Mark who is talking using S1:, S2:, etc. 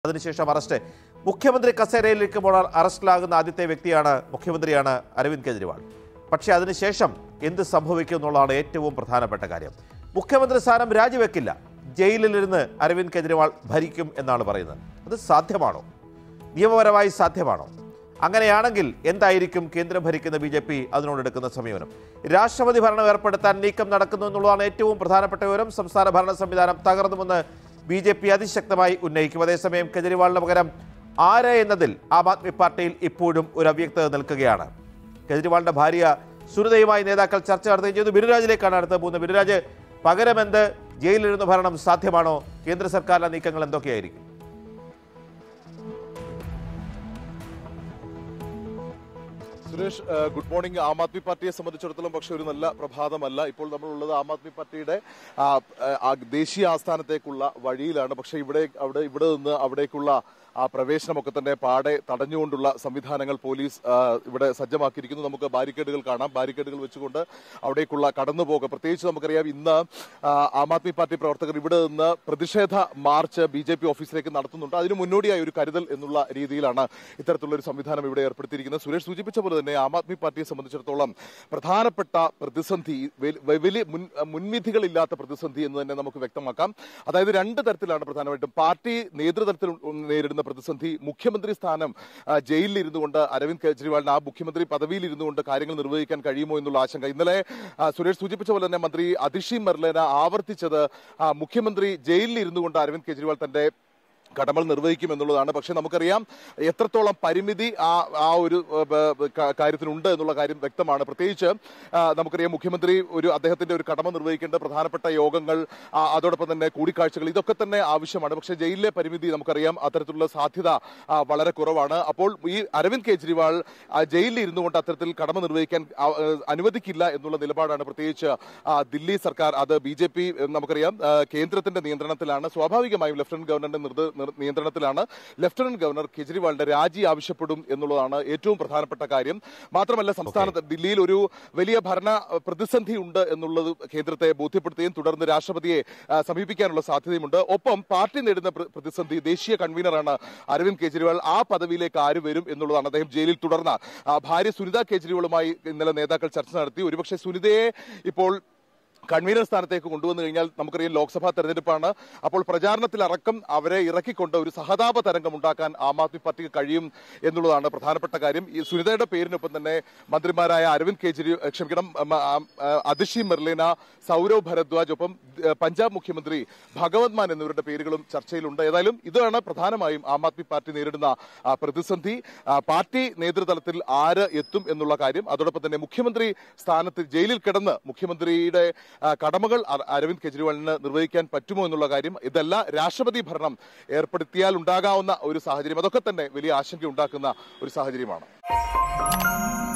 S1: അതിനുശേഷം അറസ്റ്റ് മുഖ്യമന്ത്രി കസേരയിലിരിക്കുമ്പോൾ അറസ്റ്റിലാകുന്ന ആദ്യത്തെ വ്യക്തിയാണ് മുഖ്യമന്ത്രിയാണ് അരവിന്ദ് കെജ്രിവാൾ പക്ഷേ അതിനുശേഷം എന്ത് സംഭവിക്കും എന്നുള്ളതാണ് ഏറ്റവും പ്രധാനപ്പെട്ട കാര്യം മുഖ്യമന്ത്രി സ്ഥാനം രാജിവെക്കില്ല ജയിലിലിരുന്ന് അരവിന്ദ് കെജ്രിവാൾ ഭരിക്കും എന്നാണ് പറയുന്നത് അത് സാധ്യമാണോ നിയമപരമായി സാധ്യമാണോ അങ്ങനെയാണെങ്കിൽ എന്തായിരിക്കും കേന്ദ്രം ഭരിക്കുന്ന ബി ജെ പി അതിനോടെടുക്കുന്ന സമീപനം രാഷ്ട്രപതി ഭരണം ഏർപ്പെടുത്താൻ നീക്കം നടക്കുന്നു എന്നുള്ളതാണ് ഏറ്റവും പ്രധാനപ്പെട്ട വിവരം സംസ്ഥാന ഭരണ സംവിധാനം തകർന്നുമെന്ന് ബി ജെ പി അതിശക്തമായി ഉന്നയിക്കും അതേസമയം കെജ്രിവാളിന് പകരം ആര് എന്നതിൽ ആം ആദ്മി പാർട്ടിയിൽ ഇപ്പോഴും ഒരു അവ്യക്തത നിൽക്കുകയാണ് കെജ്രിവാളിന്റെ ഭാര്യ സുനിതയുമായി നേതാക്കൾ ചർച്ച നടത്തുകയും ചെയ്തു ബിരുരാജിലേക്കാണ് അടുത്ത് പോകുന്നത് ബിരുരാജ് പകരമെന്ത് ജയിലിലിരുന്ന് ഭരണം സാധ്യമാണോ കേന്ദ്ര സർക്കാരിന്റെ നീക്കങ്ങൾ എന്തൊക്കെയായിരിക്കും
S2: സുരേഷ് ഏഹ്, ഗുഡ് മോർണിംഗ് ആം ആദ്മി പാർട്ടിയെ സംബന്ധിച്ചിടത്തോളം പക്ഷെ ഒരു നല്ല പ്രഭാതമല്ല ഇപ്പോൾ നമ്മളുള്ളത് ആം ആദ്മി പാർട്ടിയുടെ ആ, ആ, ദേശീയ ആസ്ഥാനത്തേക്കുള്ള വഴിയിലാണ് പക്ഷെ ഇവിടെ അവിടെ ഇവിടെ നിന്ന് അവിടേക്കുള്ള ആ പ്രവേശനമൊക്കെ തന്നെ പാടെ തടഞ്ഞുകൊണ്ടുള്ള സംവിധാനങ്ങൾ പോലീസ് ആ, ഇവിടെ സജ്ജമാക്കിയിരിക്കുന്നു നമുക്ക് ബാരിക്കേഡുകൾ കാണാം ബാരിക്കേഡുകൾ വെച്ചുകൊണ്ട് അവിടേക്കുള്ള കടന്നുപോക്ക് പ്രത്യേകിച്ച് നമുക്കറിയാം ഇന്ന് ആ, ആം ആദ്മി പാർട്ടി പ്രവർത്തകർ ഇവിടെ നിന്ന് പ്രതിഷേധ മാർച്ച് ബി ജെ പി ഓഫീസിലേക്ക് നടത്തുന്നുണ്ട് അതിന് മുന്നോടിയായി ഒരു കരുതൽ എന്നുള്ള രീതിയിലാണ് ഇത്തരത്തിലുള്ള ഒരു സംവിധാനം ഇവിടെ ഏർപ്പെടുത്തിയിരിക്കുന്നത് സുരേഷ് സൂചിപ്പിച്ച പോലെ തന്നെ ആം ആദ്മി പാർട്ടിയെ സംബന്ധിച്ചിടത്തോളം പ്രധാനപ്പെട്ട പ്രതിസന്ധി വെ- വെ- വലിയ മുൻ മുൻവിധികളില്ലാത്ത പ്രതിസന്ധി എന്ന് തന്നെ നമുക്ക് വ്യക്തമാക്കാം അതായത് രണ്ട് തരത്തിലാണ് പ്രധാനമായിട്ടും പാർട്ടി നേതൃതലത്തിൽ നേരിടുന്ന പ്രതിസന്ധി മുഖ്യമന്ത്രി സ്ഥാനം ആ, ജയിലിൽ ഇരുന്നുകൊണ്ട് അരവിന്ദ് കെജ്രിവാളിന് ആ മുഖ്യമന്ത്രി പദവിയിൽ ഇരുന്നുകൊണ്ട് കാര്യങ്ങൾ നിർവഹിക്കാൻ കഴിയുമോ എന്നുള്ള ആശങ്ക ഇന്നലെ ആ, സുരേഷ് സൂചിപ്പിച്ച പോലെ തന്നെ മന്ത്രി അതിഷി മെർലേന ആവർത്തിച്ചത് ആ, മുഖ്യമന്ത്രി ജയിലിൽ ഇരുന്നുകൊണ്ട് അരവിന്ദ് കെജ്രിവാൾ തന്റെ കടമകൾ നിർവഹിക്കും എന്നുള്ളതാണ് പക്ഷെ നമുക്കറിയാം എത്രത്തോളം പരിമിതി ആ ആ ഒരു ഏഹ്, ബ- ക- കാര്യത്തിനുണ്ട് എന്നുള്ള കാര്യം വ്യക്തമാണ് പ്രത്യേകിച്ച് ആ, നമുക്കറിയാം മുഖ്യമന്ത്രി ഒരു അദ്ദേഹത്തിന്റെ ഒരു കടമ നിർവഹിക്കേണ്ട പ്രധാനപ്പെട്ട യോഗങ്ങൾ ആ, അതോടൊപ്പം തന്നെ കൂടിക്കാഴ്ചകൾ ഇതൊക്കെ തന്നെ ആവശ്യമാണ് പക്ഷേ ജയിലിലെ പരിമിതി നമുക്കറിയാം അത്തരത്തിലുള്ള സാധ്യത ആ, വളരെ കുറവാണ് അപ്പോൾ ഈ അരവിന്ദ് കെജ്രിവാൾ ആ, ജയിലിൽ ഇരുന്നു കൊണ്ട് അത്തരത്തിൽ കടമ നിർവഹിക്കാൻ ആ, ഏഹ്, അനുവദിക്കില്ല എന്നുള്ള നിലപാടാണ് പ്രത്യേകിച്ച് ആ, ദില്ലി സർക്കാർ അത് ബി ജെ പി നമുക്കറിയാം ആ, കേന്ദ്രത്തിന്റെ നിയന്ത്രണത്തിലാണ് സ്വാഭാവികമായും ലഫ്റ്റനന്റ് ഗവർണറുടെ നിർദ്ദ- നിർ- നിയന്ത്രണത്തിലാണ് ലഫ്റ്റനന്റ് ഗവർണർ കെജ്രിവാളിന്റെ രാജി ആവശ്യപ്പെടും എന്നുള്ളതാണ് ഏറ്റവും പ്രധാനപ്പെട്ട കാര്യം മാത്രമല്ല സംസ്ഥാനത്ത് ദില്ലിയിൽ ഒരു വലിയ ഭരണ അഹ്, പ്രതിസന്ധി ഉണ്ട് എന്നുള്ളത് കേന്ദ്രത്തെ ബോധ്യപ്പെടുത്തുകയും തുടർന്ന് രാഷ്ട്രപതിയെ ആ, സമീപിക്കാനുള്ള സാധ്യതയുമുണ്ട് ഒപ്പം പാർട്ടി നേരിടുന്ന പ്ര- പ്രതിസന്ധി ദേശീയ കൺവീനറാണ് അരവിന്ദ് കെജ്രിവാൾ ആ പദവിയിലേക്ക് ആര് വരും എന്നുള്ളതാണ് അദ്ദേഹം ജയിലിൽ തുടർന്ന ആ, ഭാര്യ സുനിത കെജ്രിവാളുമായി ഇന്നലെ നേതാക്കൾ ചർച്ച നടത്തി ഒരുപക്ഷെ സുനിതയെ ഇപ്പോൾ കൺവീനർ സ്ഥാനത്തേക്ക് കൊണ്ടുവന്നു കഴിഞ്ഞാൽ നമുക്കറിയാം ലോക്സഭാ തെരഞ്ഞെടുപ്പാണ് അപ്പോൾ പ്രചാരണത്തിൽ അടക്കം അവരെ ഇറക്കിക്കൊണ്ട് ഒരു സഹതാപ തരംഗം ഉണ്ടാക്കാൻ ആം ആദ്മി പാർട്ടിക്ക് കഴിയും എന്നുള്ളതാണ് പ്രധാനപ്പെട്ട കാര്യം ഈ സുനിതയുടെ പേരിനൊപ്പം തന്നെ മന്ത്രിമാരായ അരവിന്ദ് കെജ്രി ക്ഷമിക്കണം ഉം, ആ, ആ, അതിഷി മെർലിന സൗരവ് ഭരദ്വാജ് ഒപ്പം ഏഹ്, പഞ്ചാബ് മുഖ്യമന്ത്രി ഭഗവത് മാൻ എന്നിവരുടെ പേരുകളും ചർച്ചയിലുണ്ട് ഏതായാലും ഇതാണ് പ്രധാനമായും ആം ആദ്മി പാർട്ടി നേരിടുന്ന ആ, പ്രതിസന്ധി ആ, പാർട്ടി നേതൃതലത്തിൽ ആര് എത്തും എന്നുള്ള കാര്യം അതോടൊപ്പം തന്നെ മുഖ്യമന്ത്രി സ്ഥാനത്ത് ജയിലിൽ കിടന്ന് മുഖ്യമന്ത്രിയുടെ ആ, കടമകൾ അ- അരവിന്ദ് കെജ്രിവാളിന് നിർവഹിക്കാൻ പറ്റുമോ എന്നുള്ള കാര്യം ഇതല്ല രാഷ്ട്രപതി ഭരണം ഏർപ്പെടുത്തിയാൽ ഉണ്ടാകാവുന്ന ഒരു സാഹചര്യം അതൊക്കെ തന്നെ വലിയ ആശങ്ക ഉണ്ടാക്കുന്ന ഒരു സാഹചര്യമാണ്